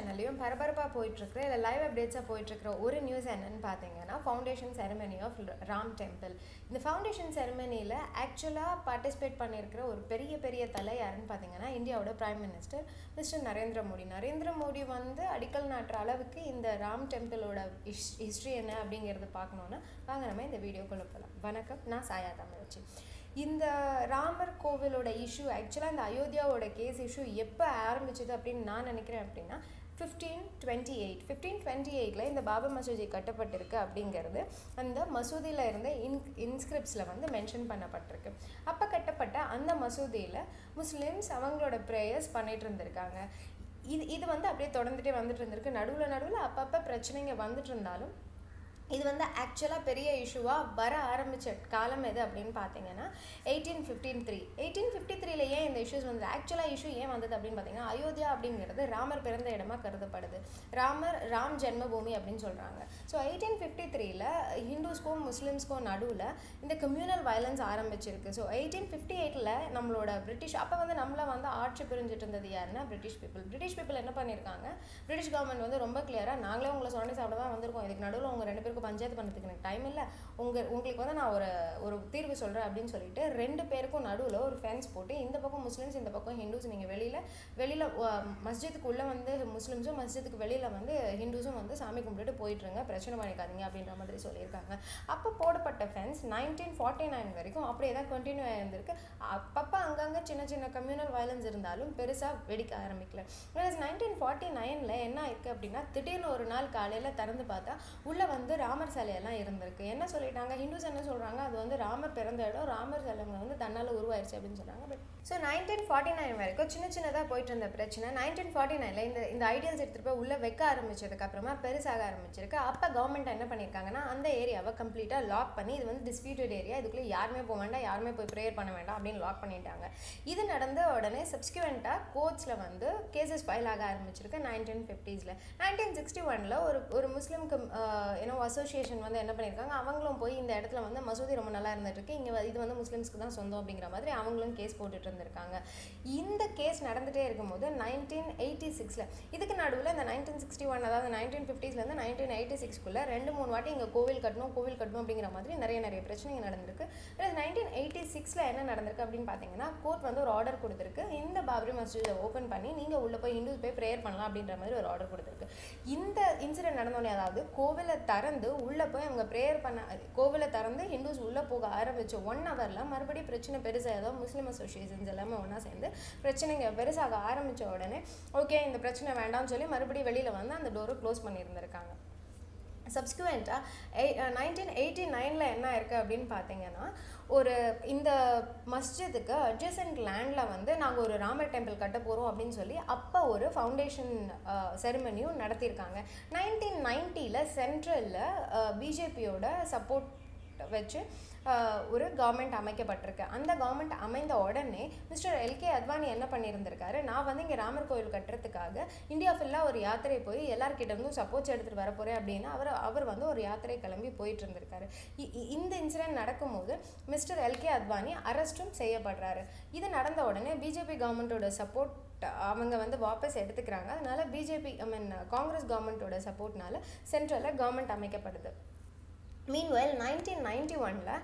சேனல்லையும் பரபரப்பாக போயிட்டுருக்குற இல்லை லைவ் அப்டேட்ஸாக போயிட்டுருக்கிற ஒரு நியூஸ் என்னன்னு பார்த்தீங்கன்னா foundation ceremony of Ram temple இந்த ஃபவுண்டேஷன் செரமனியில் ஆக்சுவலாக பார்ட்டிசிபேட் பண்ணியிருக்கிற ஒரு பெரிய பெரிய தலை யாருன்னு பார்த்தீங்கன்னா இந்தியாவோட prime minister mister Narendra Modi Narendra Modi வந்து அடிக்கல் நாட்டுற அளவுக்கு இந்த ராம் டெம்பிளோட ஹிஸ் ஹிஸ்ட்ரி என்ன அப்படிங்கிறது பார்க்கணுன்னா வாங்க நம்ம இந்த வீடியோக்குள்ளே போகலாம் வணக்கம் நான் சாயா தமிழச்சி இந்த ராமர் கோவிலோட இஷ்யூ ஆக்சுவலாக இந்த அயோத்தியாவோட கேஸ் இஷ்யூ எப்போ ஆரம்பிச்சது அப்படின்னு நான் நினைக்கிறேன் அப்படின்னா fifteen twenty eight fifteen twenty எயிட்டில் இந்த பாபர் மசூதி கட்டப்பட்டிருக்கு அப்படிங்கிறது அந்த மசூதியில் இருந்த இன் இன்ஸ்கிரிப்ட்ஸில் வந்து மென்ஷன் பண்ணப்பட்டிருக்கு அப்போ கட்டப்பட்ட அந்த மசூதியில் முஸ்லிம்ஸ் அவங்களோட ப்ரேயர்ஸ் பண்ணிட்டு இருந்திருக்காங்க இது இது வந்து அப்படியே தொடர்ந்துட்டே வந்துட்டு இருந்திருக்கு நடுவில் நடுவில் அப்பப்போ பிரச்சனைங்க வந்துட்டு இருந்தாலும் இது வந்து ஆக்சுவலாக பெரிய இஷ்யூவாக வர ஆரம்பித்த காலம் எது அப்படின்னு பார்த்தீங்கன்னா eighteen fifteen three eighteen fifty த்ரீல ஏன் இந்த இஷ்யூஸ் வந்தது ஆக்சுவலாக இஷ்யூ ஏன் வந்தது அப்படின்னு பார்த்தீங்கன்னா அயோத்தியா அப்படிங்கிறது ராமர் பிறந்த இடமா கருதப்படுது ராமர் ராம் ஜென்மபூமி அப்படின்னு சொல்கிறாங்க ஸோ எயிட்டீன் ஃபிஃப்டி த்ரீல ஹிந்துஸ்க்கும் முஸ்லீம்ஸ்க்கும் நடுவில் இந்த கம்யூனல் வயலன்ஸ் ஆரம்பிச்சிருக்கு ஸோ எயிட்டீன் ஃபிஃப்டி எயிட்டில் நம்மளோட பிரிட்டிஷ் அப்போ வந்து நம்மளை வந்து ஆட்சி புரிஞ்சிட்டு இருந்தது யாருன்னா பிரிட்டிஷ் பீப்புள் பிரிட்டிஷ் பீப்புள் என்ன பண்ணியிருக்காங்க பிரிட்டிஷ் கவர்மெண்ட் வந்து ரொம்ப கிளியராக நாங்களே உங்களை சொன்னி சாப்பிட தான் வந்திருக்கோம் இதுக்கு நடுவில் உங்கள் ரெண்டு பேருக்கும் பஞ்சாயத்து பண்ணுறதுக்கு எனக்கு டைம் இல்லை உங்கள் உங்களுக்கு வந்து நான் ஒரு ஒரு தீர்வு சொல்கிறேன் அப்படின்னு சொல்லிட்டு ரெண்டு பேருக்கும் நடுவில் ஒரு ஃபென்ஸ் போட்டு இந்த பக்கம் முஸ்லீம்ஸ் இந்த பக்கம் ஹிந்துஸ் நீங்கள் வெளியில் வெளியில் மஸ்ஜிதுக்கு உள்ளே வந்து முஸ்லீம்ஸும் மஸ்ஜிதுக்கு வெளியில் வந்து ஹிந்துஸும் வந்து சாமி கும்பிட்டுட்டு போயிட்டுருங்க பிரச்சனை பண்ணிக்காதீங்க அப்படின்ற மாதிரி சொல்லியிருக்காங்க அப்போ போடப்பட்ட ஃபென்ஸ் நைன்டீன் ஃபார்ட்டி நைன் வரைக்கும் அப்படியே தான் கண்டினியூ ஆயிருந்திருக்கு அப்பப்போ அங்கங்கே சின்ன சின்ன கம்யூனல் வயலன்ஸ் இருந்தாலும் பெருசாக வெடிக்க ஆரம்பிக்கல நைன்டீன் ஃபார்ட்டி நைனில் என்ன ஆயிருக்கு அப்படின்னா திடீர்னு ஒரு நாள் காலையில் திறந்து பார்த்தா உள்ளே வந்து ராமர் சிலையெல்லாம் இருந்திருக்கு என்ன சொல்லிட்டாங்க ஹிந்துஸ் என்ன சொல்கிறாங்க அது வந்து ராமர் பிறந்த இடம் ராமர் சிலைங்க வந்து தன்னால் உருவாயிருச்சு அப்படின்னு சொன்னாங்க but so nineteen forty nine வரைக்கும் சின்ன சின்னதாக போயிட்டு இருந்த பிரச்சனை நைன்டீன் ஃபார்ட்டி நைனில் இந்த இந்த ஐடியல்ஸ் எடுத்துகிட்டு போய் உள்ளே வைக்க ஆரம்பிச்சதுக்கு அப்புறமா பெருசாக ஆரம்பிச்சிருக்கு அப்போ கவர்மெண்ட் என்ன பண்ணியிருக்காங்கன்னா அந்த ஏரியாவை கம்ப்ளீட்டாக லாக் பண்ணி இது வந்து டிஸ்பியூட்டட் ஏரியா இதுக்குள்ளே யாருமே போக வேண்டாம் யாருமே போய் ப்ரேயர் பண்ண வேண்டாம் அப்படின்னு லாக் பண்ணிட்டாங்க இது நடந்த உடனே சப்ஸ்கியூவெண்ட்டாக கோர்ட்ஸில் வந்து கேசஸ் ஃபைல் ஆக ஆரம்பிச்சிருக்கு நைன்டீன் ஃபிஃப்டிஸில் நைன்டீன் சிக்ஸ்டி ஒனில் ஒரு ஒரு முஸ்லீம் ஏன்னோ அசோசியேஷன் வந்து என்ன பண்ணியிருக்காங்க அவங்களும் போய் இந்த இடத்துல வந்து மசூதி ரொம்ப நல்லா இருந்துட்டு இருக்கு இங்கே இது வந்து முஸ்லீம்ஸ்க்கு தான் சொந்தம் அப்படிங்கிற மாதிரி அவங்களும் கேஸ் போட்டுட்டு இருந்திருக்காங்க இந்த கேஸ் நடந்துகிட்டே இருக்கும்போது நைன்டீன் எயிட்டி சிக்ஸில் இதுக்கு நடுவில் இந்த நைன்டீன் சிக்ஸ்டி ஒன் அதாவது நைன்டீன் ஃபிஃப்டிஸ்லேருந்து நைன்டீன் எயிட்டி சிக்ஸ்க்குள்ளே ரெண்டு மூணு வாட்டி இங்கே கோவில் கட்டணும் கோவில் கட்டணும் அப்படிங்கிற மாதிரி நிறைய நிறைய பிரச்சனைகள் நடந்திருக்கு நைன்டீன் எயிட்டி சிக்ஸில் என்ன நடந்திருக்கு அப்படின்னு பார்த்தீங்கன்னா கோர்ட் வந்து ஒரு ஆர்டர் கொடுத்துருக்கு இந்த பாபரி மஸ்ஜிதை ஓப்பன் பண்ணி நீங்கள் உள்ளே போய் ஹிந்துஸ் போய் ப்ரேயர் பண்ணலாம் அப்படின்ற மாதிரி ஒரு ஆர்டர் கொடுத்துருக்கு இந்த இன்சிடென்ட் நடந்தோடனே அதாவது கோவிலை திறந்து உள்ளே போய் அவங்க ப்ரேயர் பண்ண கோவிலை திறந்து ஹிந்துஸ் உள்ளே போக ஆரம்பித்த ஒன் ஹவரில் மறுபடியும் பிரச்சனை பெருசாக ஏதோ முஸ்லீம் அசோசியேஷன்ஸ் எல்லாமே ஒன்றா சேர்ந்து பிரச்சனைங்க பெருசாக ஆரம்பித்த உடனே ஓகே இந்த பிரச்சனை வேண்டாம்னு சொல்லி மறுபடியும் வெளியில் வந்து அந்த டோரை க்ளோஸ் பண்ணியிருந்திருக்காங்க சப்ஸ்குவெண்ட்டாக எய் நைன்டீன் எயிட்டி நைனில் என்ன இருக்குது அப்படின்னு பார்த்தீங்கன்னா ஒரு இந்த மஸ்ஜிதுக்கு அட்ஜசன்ட் லேண்டில் வந்து நாங்கள் ஒரு ராமர் டெம்பிள் கட்ட போகிறோம் அப்படின்னு சொல்லி அப்போ ஒரு ஃபவுண்டேஷன் செரிமனியும் நடத்தியிருக்காங்க நைன்டீன் நைன்ட்டியில் சென்ட்ரலில் பிஜேபியோட சப்போர்ட் வச்சு ஒரு கவர்மெண்ட் அமைக்கப்பட்டிருக்கு அந்த கவர்மெண்ட் அமைந்த உடனே மிஸ்டர் எல்கே அத்வானி என்ன பண்ணியிருந்திருக்காரு நான் வந்து இங்கே ராமர் கோயில் கட்டுறதுக்காக இந்தியா ஃபுல்லாக ஒரு யாத்திரை போய் எல்லார்கிட்ட இருந்தும் சப்போர்ட்ஸ் எடுத்துகிட்டு வர போகிறேன் அப்படின்னு அவர் அவர் வந்து ஒரு யாத்திரை கிளம்பி போயிட்டு இருந்திருக்காரு இந்த இன்சிடென்ட் நடக்கும்போது மிஸ்டர் எல்கே அத்வானி அரெஸ்ட்டும் செய்யப்படுறாரு இது நடந்த உடனே பிஜேபி கவர்மெண்ட்டோட சப்போர்ட் அவங்க வந்து வாபஸ் எடுத்துக்கிறாங்க அதனால பிஜேபி ஐ மீன் காங்கிரஸ் கவர்மெண்ட்டோட சப்போர்ட்னால சென்ட்ரலில் கவர்மெண்ட் அமைக்கப்படுது மீன்வெல் நைன்டீன் நைன்டி ஒனில்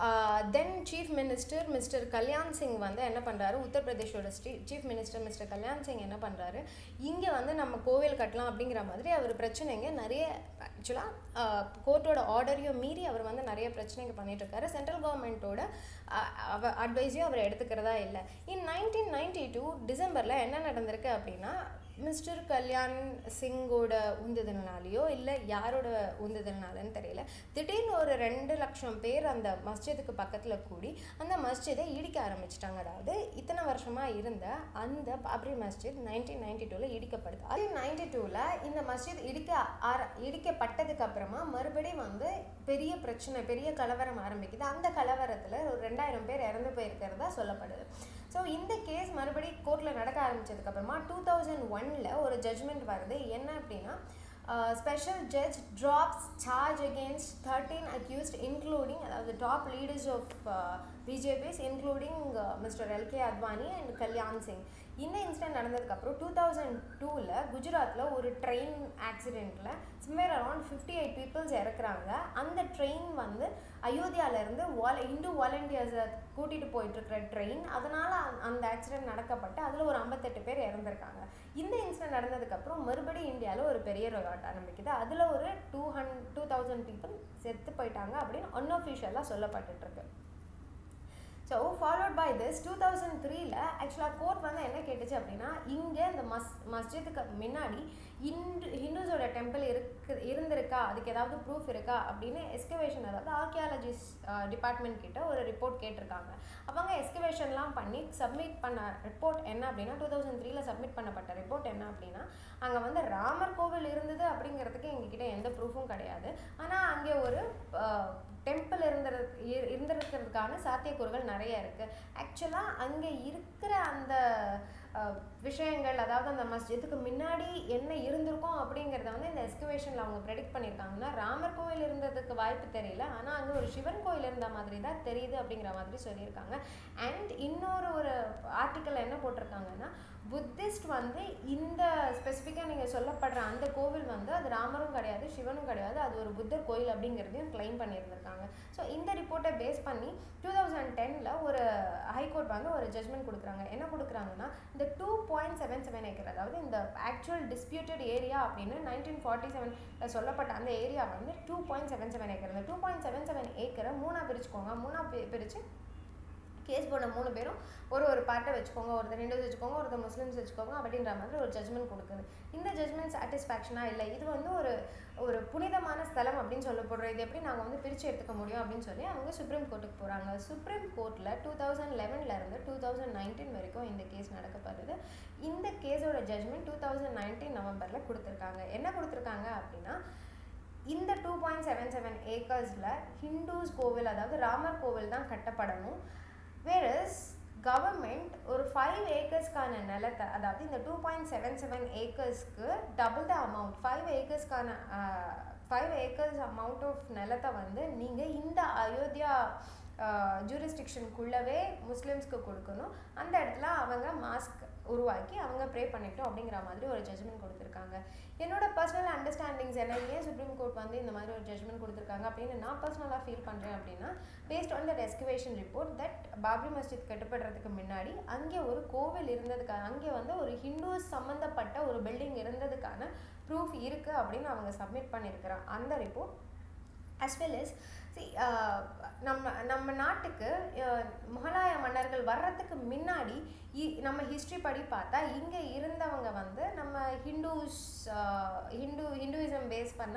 then chief minister mister Kalyan Singh வந்து என்ன பண்ணுறாரு உத்தரப்பிரதேஷோட Shri chief minister mister Kalyan Singh என்ன பண்ணுறாரு இங்கே வந்து நம்ம கோவில் கட்டலாம் அப்படிங்கிற மாதிரி அவர் பிரச்சனைங்க நிறைய ஆக்சுவலாக கோர்ட்டோட ஆர்டரையும் மீறி அவர் வந்து நிறைய பிரச்சனைங்க பண்ணிட்டு இருக்காரு சென்ட்ரல் கவர்மெண்ட்டோட அட்வைஸையும் அவர் எடுத்துக்கிறதா இல்லை இன் நைன்டீன் நைன்டி டூ டிசம்பரில் என்ன நடந்திருக்கு அப்படின்னா மிஸ்டர் கல்யாண் சிங்கோட உந்துதல்னாலேயோ இல்லை யாரோட உந்துதல்னாலன்னு தெரியல திடீர்னு ஒரு ரெண்டு லட்சம் பேர் அந்த மஸ்ஜிதுக்கு பக்கத்தில் கூடி அந்த மஸ்ஜிதை இடிக்க ஆரம்பிச்சிட்டாங்க அதாவது இத்தனை வருஷமாக இருந்த அந்த பாப்ரி மஸ்ஜித் நைன்டீன் நைன்டி டூவில் இடிக்கப்படுது அது நைன்டி டூவில் இந்த மஸ்ஜித் இடிக்க ஆர இடிக்கப்பட்டதுக்கு அப்புறமா மறுபடியும் வந்து பெரிய பிரச்சனை பெரிய கலவரம் ஆரம்பிக்குது அந்த கலவரத்தில் ஒரு ரெண்டாயிரம் பேர் இறந்து போயிருக்கிறதா சொல்லப்படுது ஸோ இந்த கேஸ் மறுபடி கோர்ட்டில் நடக்க ஆரம்பிச்சதுக்கப்புறமா டூ தௌசண்ட் ஒனில் ஒரு ஜட்ஜ்மெண்ட் வருது என்ன அப்படின்னா special judge drops charge against thirteen accused including அதாவது டாப் லீடர்ஸ் ஆஃப் பிஜேபிஸ் including mister L K Advani and Kalyan Singh இந்த இன்சிடென்ட் நடந்ததுக்கப்புறம் டூ தௌசண்ட் டூவில் குஜராத்தில் ஒரு ட்ரெயின் ஆக்சிடெண்ட்டில் somewhere around fifty eight peoples இறக்குறாங்க அந்த ட்ரெயின் வந்து அயோத்தியாவிலேருந்து வால இந்து வாலண்டியர்ஸை கூட்டிகிட்டு போயிட்டுருக்கிற ட்ரெயின் அதனால் அந்த ஆக்சிடென்ட் நடக்கப்பட்டு அதில் ஒரு ஐம்பத்தெட்டு பேர் இறந்துருக்காங்க இந்த இன்சிடென்ட் நடந்ததுக்கப்புறம் மறுபடியும் இந்தியாவில் ஒரு பெரிய ரோயாட் ஆரம்பிக்குது அதில் ஒரு two hundred two thousand people செத்து போயிட்டாங்க அப்படின்னு அன்அஃபிஷியலாக சொல்லப்பட்டுட்ருக்கு so followed by this two thousand த்ரீல ஆக்சுவலாக கோர்ட் வந்து என்ன கேட்டுச்சு அப்படின்னா இங்கே இந்த மஸ் மஸ்ஜிதுக்கு முன்னாடி இந்து ஹிந்துஸோட டெம்பிள் இருக்கு இருந்திருக்கா அதுக்கு ஏதாவது ப்ரூஃப் இருக்கா அப்படின்னு எஸ்கவேஷன் அதாவது ஆர்கியாலஜிஸ் டிபார்ட்மெண்ட் கிட்ட ஒரு ரிப்போர்ட் கேட்டிருக்காங்க அவங்க எஸ்கவேஷன்லாம் பண்ணி சப்மிட் பண்ண ரிப்போர்ட் என்ன அப்படின்னா டூ தௌசண்ட் த்ரீல சப்மிட் பண்ணப்பட்ட ரிப்போர்ட் என்ன அப்படின்னா அங்கே வந்து ராமர் கோவில் இருந்தது அப்படிங்கிறதுக்கு எங்ககிட்ட எந்த ப்ரூஃபும் கிடையாது ஆனால் அங்கே ஒரு டெம்பிள் இருந்திரு இருந்திருக்கிறதுக்கான சாத்தியக்கூறுகள் நிறைய இருக்குது ஆக்சுவலாக அங்கே இருக்கிற அந்த விஷயங்கள் அதாவது அந்த மஸ்ஜித்துக்கு முன்னாடி என்ன இருந்திருக்கும் அப்படிங்கிறத வந்து இந்த எஸ்கவேஷனில் அவங்க ப்ரெடிக்ட் பண்ணியிருக்காங்கன்னா ராமர் கோவில் இருந்ததுக்கு வாய்ப்பு தெரியல ஆனால் அங்கே ஒரு சிவன் கோயில் இருந்த மாதிரி தான் தெரியுது அப்படிங்கிற மாதிரி சொல்லியிருக்காங்க அண்ட் இன்னொரு ஒரு ஆர்டிக்கல் என்ன போட்டிருக்காங்கன்னா புத்திஸ்ட் வந்து இந்த ஸ்பெசிஃபிக்காக நீங்கள் சொல்லப்படுற அந்த கோவில் வந்து அது ராமரும் கிடையாது சிவனும் கிடையாது அது ஒரு புத்தர் கோயில் அப்படிங்கிறதையும் கிளைம் பண்ணியிருந்திருக்காங்க ஸோ இந்த ரிப்போர்ட்டை பேஸ் பண்ணி டூ தௌசண்ட் டெனில் ஒரு ஹைகோர்ட் வந்து ஒரு ஜட்மெண்ட் கொடுக்குறாங்க என்ன கொடுக்குறாங்கன்னா இந்த two point seven seven acre அதாவது இந்த ஆக்சுவல் டிஸ்பியூட்டட் ஏரியா அப்படின்னு நைன்டீன் ஃபார்ட்டி செவனில் சொல்லப்பட்ட அந்த ஏரியா வந்து two point seven seven acre இந்த டூ பாயிண்ட் செவன் செவன் ஏக்கரை மூணாக பிரிச்சுக்கோங்க மூணாக பிரித்து கேஸ் போன மூணு பேரும் ஒரு ஒரு பார்ட்டை வச்சுக்கோங்க ஒருத்தர் ஹிந்துஸ் வச்சுக்கோங்க ஒருத்தர் முஸ்லீம்ஸ் வச்சுக்கோங்க அப்படின்ற மாதிரி ஒரு ஜட்மெண்ட் கொடுக்குது இந்த ஜட்மெண்ட் சாட்டிஸ்ஃபேக்ஷனாக இல்லை இது வந்து ஒரு ஒரு புனிதமான ஸ்தலம் அப்படின்னு சொல்லப்படுறோம் இது எப்படி நாங்கள் வந்து பிரித்து எடுத்துக்க முடியும் அப்படின்னு சொல்லி அவங்க சுப்ரீம் கோர்ட்டுக்கு போகிறாங்க சுப்ரீம் கோர்ட்டில் டூ தௌசண்ட் லெவன்லேருந்து டூ தௌசண்ட் நைன்டீன் வரைக்கும் இந்த கேஸ் நடக்கப்படுது இந்த கேஸோட ஜட்மெண்ட் டூ தௌசண்ட் நைன்டீன் நவம்பரில் கொடுத்துருக்காங்க என்ன கொடுத்துருக்காங்க அப்படின்னா இந்த டூ பாயிண்ட் செவன் செவன் ஏக்கர்ஸில் ஹிந்துஸ் கோவில் அதாவது ராமர் கோவில் தான் கட்டப்படணும் வேறஸ் கவர்மெண்ட் ஒரு ஃபைவ் ஏக்கர்ஸ்க்கான நிலத்தை அதாவது இந்த டூ பாயிண்ட் செவன் செவன் ஏக்கர்ஸ்க்கு டபுள் த அமௌண்ட் ஃபைவ் ஏக்கர்ஸ்க்கான ஃபைவ் ஏக்கர்ஸ் அமௌண்ட் ஆஃப் நிலத்தை வந்து நீங்கள் இந்த அயோத்தியா ஜூரிஸ்டிக்ஷனுக்குள்ளவே முஸ்லீம்ஸ்க்கு கொடுக்கணும் அந்த இடத்துல அவங்க மாஸ்க் உருவாக்கி அவங்க ப்ரே பண்ணிட்டோம் அப்படிங்கிற மாதிரி ஒரு ஜட்மெண்ட் கொடுத்துருக்காங்க என்னோட பர்சனல் அண்டர்ஸ்டாண்டிங்ஸ் என்ன ஏன் சுப்ரீம் கோர்ட் வந்து இந்த மாதிரி ஒரு ஜட்மெண்ட் கொடுத்துருக்காங்க அப்படின்னு நான் பர்சனலாக ஃபீல் பண்ணுறேன் அப்படின்னா based on that excavation report that Babri Masjid கட்டப்படுறதுக்கு முன்னாடி அங்கே ஒரு கோவில் இருந்ததுக்கான அங்கே வந்து ஒரு ஹிந்துஸ் சம்மந்தப்பட்ட ஒரு பில்டிங் இருந்ததுக்கான ப்ரூஃப் இருக்குது அப்படின்னு அவங்க சப்மிட் பண்ணியிருக்கிறான் அந்த report as well S C நம்ம நம்ம நாட்டுக்கு முகலாய மன்னர்கள் வர்றதுக்கு முன்னாடி நம்ம ஹிஸ்ட்ரி படி பார்த்தா இங்கே இருந்தவங்க வந்து நம்ம ஹிந்துஸ் ஹிந்து ஹிந்துயிசம் பேஸ் பண்ண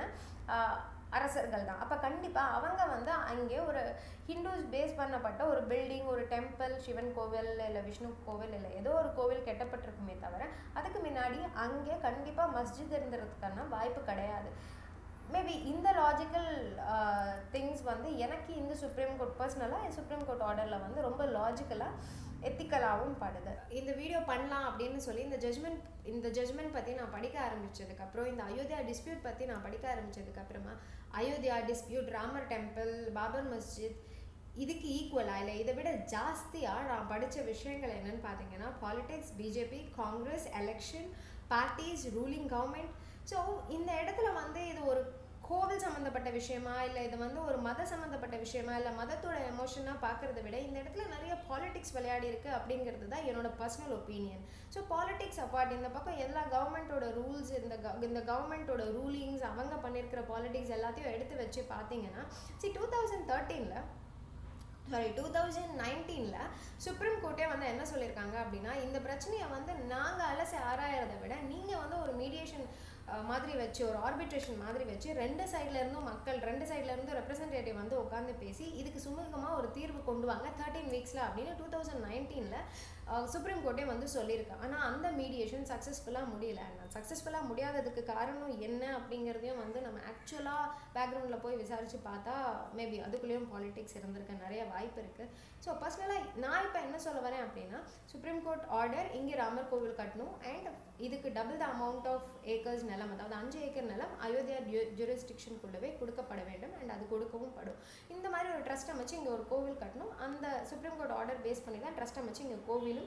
அரசர்கள் தான் அப்போ கண்டிப்பாக அவங்க வந்து அங்கே ஒரு ஹிந்துஸ் பேஸ் பண்ணப்பட்ட ஒரு பில்டிங் ஒரு டெம்பிள் சிவன் கோவில் இல்லை விஷ்ணு கோவில் இல்லை ஏதோ ஒரு கோவில் கெட்டப்பட்டிருக்குமே தவிர அதுக்கு முன்னாடி அங்கே கண்டிப்பாக மஸ்ஜித் இருந்துறதுக்கான வாய்ப்பு கிடையாது மேபி இந்த லாஜிக்கல் திங்ஸ் வந்து எனக்கு இந்த சுப்ரீம் கோர்ட் பர்சனலாக சுப்ரீம் கோர்ட் ஆர்டரில் வந்து ரொம்ப லாஜிக்கலாக எத்திக்கலாகவும் படுது இந்த வீடியோ பண்ணலாம் அப்படின்னு சொல்லி இந்த ஜட்மெண்ட் இந்த ஜட்மெண்ட் பற்றி நான் படிக்க ஆரம்பித்ததுக்கப்புறம் இந்த அயோத்தியா டிஸ்பியூட் பற்றி நான் படிக்க ஆரம்பித்ததுக்கப்புறமா அயோத்தியா டிஸ்பியூட் ராமர் டெம்பிள் பாபர் மஸ்ஜித் இதுக்கு ஈக்குவலாக இல்லை இதை விட ஜாஸ்தியாக நான் படித்த விஷயங்கள் என்னென்னு பார்த்தீங்கன்னா politics BJP Congress election parties ruling government so இந்த இடத்துல வந்து இது ஒரு கோவில் சம்மந்தப்பட்ட விஷயமா இல்லை இது வந்து ஒரு மத சம்மந்தப்பட்ட விஷயமா இல்லை மதத்தோட எமோஷனாக பார்க்குறத விட இந்த இடத்துல நிறைய பாலிடிக்ஸ் விளையாடி இருக்கு அப்படிங்கிறது தான் என்னோட personal opinion so politics apart இந்த பக்கம் எல்லா கவர்மெண்ட்டோட ரூல்ஸ் இந்த இந்த கவர்மெண்ட்டோட ரூலிங்ஸ் அவங்க பண்ணியிருக்கிற பாலிடிக்ஸ் எல்லாத்தையும் எடுத்து வச்சு பார்த்தீங்கன்னா சி டூ தௌசண்ட் தேர்ட்டீனில் சாரி டூ தௌசண்ட் நைன்டீனில் சுப்ரீம் கோர்ட்டே வந்து என்ன சொல்லியிருக்காங்க அப்படின்னா இந்த பிரச்சனையை வந்து நாங்கள் அலசி ஆராயறதை விட நீங்கள் வந்து ஒரு மீடியேஷன் மாதிரி வச்சு ஒரு ஆர்பிட்ரேஷன் மாதிரி வச்சு ரெண்டு சைட்ல இருந்தும் மக்கள் ரெண்டு சைட்ல இருந்தும் ரெப்ரசன்டேட்டிவ் வந்து உட்காந்து பேசி இதுக்கு சுமூகமாக ஒரு தீர்வு கொண்டு வாங்க தேர்ட்டீன் வீக்ஸில் அப்படின்னு டூ தௌசண்ட் நைன்டீனில் சுப்ரீம் கோர்ட்டே வந்து சொல்லியிருக்கு ஆனால் அந்த மீடியேஷன் சக்ஸஸ்ஃபுல்லாக முடியல சக்ஸஸ்ஃபுல்லாக முடியாததுக்கு காரணம் என்ன அப்படிங்கிறதையும் வந்து நம்ம ஆக்சுவலாக பேக்ரவுண்டில் போய் விசாரித்து பார்த்தா மேபி அதுக்குள்ளேயும் பாலிடிக்ஸ் இருந்திருக்க நிறைய வாய்ப்பு இருக்குது ஸோ பர்சனலாக நான் இப்போ என்ன சொல்ல வரேன் அப்படின்னா சுப்ரீம் கோர்ட் ஆர்டர் இங்கே ராமர் கோவில் கட்டணும் அண்ட் இதுக்கு double the amount of acres நிலம் அதாவது அஞ்சு ஏக்கர் நிலம் அயோத்தியா ஜூரிஸ்டிக்ஷனுக்குள்ளவே கொடுக்கப்பட வேண்டும் அண்ட் அது கொடுக்கவும் படும் இந்த மாதிரி ஒரு ட்ரஸ்ட் அமைச்சு இங்கே ஒரு கோவில் கட்டணும் அந்த சுப்ரீம் கோர்ட் ஆர்டர் பேஸ் பண்ணி தான் ட்ரஸ்ட் அமைச்சு இங்கே கோவிலும்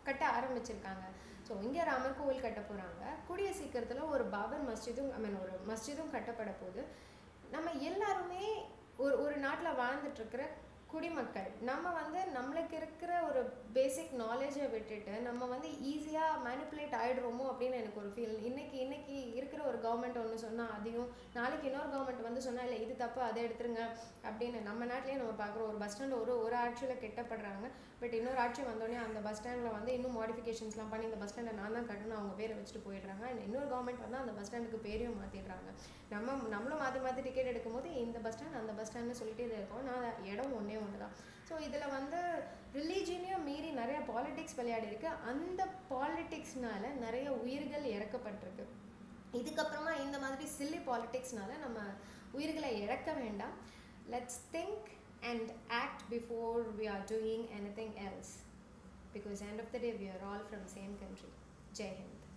கட்ட ஆரம்பிச்சிருக்காங்க ஸோ இங்கே ராமர் கோவில் கட்ட போகிறாங்க கூடிய சீக்கிரத்தில் ஒரு பாபர் மஸ்ஜிதும் ஐ மீன் ஒரு மஸ்ஜிதும் கட்டப்பட போகுது நம்ம எல்லாருமே ஒரு ஒரு நாட்டில் வாழ்ந்துட்டுருக்கிற குடிமக்கள் நம்ம வந்து நம்மளுக்கு இருக்கிற ஒரு பேசிக் நாலேஜை விட்டுட்டு நம்ம வந்து ஈஸியாக மேனிப்புலேட் ஆகிடுறோமோ அப்படின்னு எனக்கு ஒரு ஃபீல் இன்னைக்கு இன்னைக்கு இருக்கிற ஒரு கவர்மெண்ட் ஒன்று சொன்னால் அதையும் நாளைக்கு இன்னொரு கவர்மெண்ட் வந்து சொன்னால் இல்லை இது தப்பு அதை எடுத்துருங்க அப்படின்னு நம்ம நாட்டிலேயே நம்ம பார்க்குறோம் ஒரு பஸ் ஸ்டாண்டில் ஒரு ஒரு ஆட்சியில் கெட்டப்படுறாங்க பட் இன்னொரு ஆட்சி வந்தோடனே அந்த பஸ் ஸ்டாண்டில் வந்து இன்னும் மாடிஃபிகேஷன்ஸ்லாம் பண்ணி இந்த பஸ் ஸ்டாண்டை நான் தான் கட்டணும் அவங்க பேரை வச்சுட்டு போயிடுறாங்க and இன்னொரு கவர்மெண்ட் வந்து அந்த பஸ் ஸ்டாண்டுக்கு பேரையும் மாற்றிடுறாங்க நம்ம நம்மளும் மாற்றி மாற்றி டிக்கெட் எடுக்கும்போது இந்த பஸ் ஸ்டாண்ட் அந்த பஸ் ஸ்டாண்ட்னு சொல்லிட்டே தான் இருக்கோம் நான் இடம் ஒன்றே ஒன்று தான் ஸோ இதில் வந்து ரிலீஜியனையும் மீறி நிறைய பாலிடிக்ஸ் விளையாடி இருக்கு அந்த பாலிடிக்ஸ்னால நிறைய உயிர்கள் இறக்கப்பட்டிருக்கு இதுக்கப்புறமா இந்த மாதிரி சில்லி பாலிடிக்ஸ்னால நம்ம உயிர்களை இழக்க வேண்டாம் let's think and act before we are doing anything else because end of the day we are all from same country Jai Hind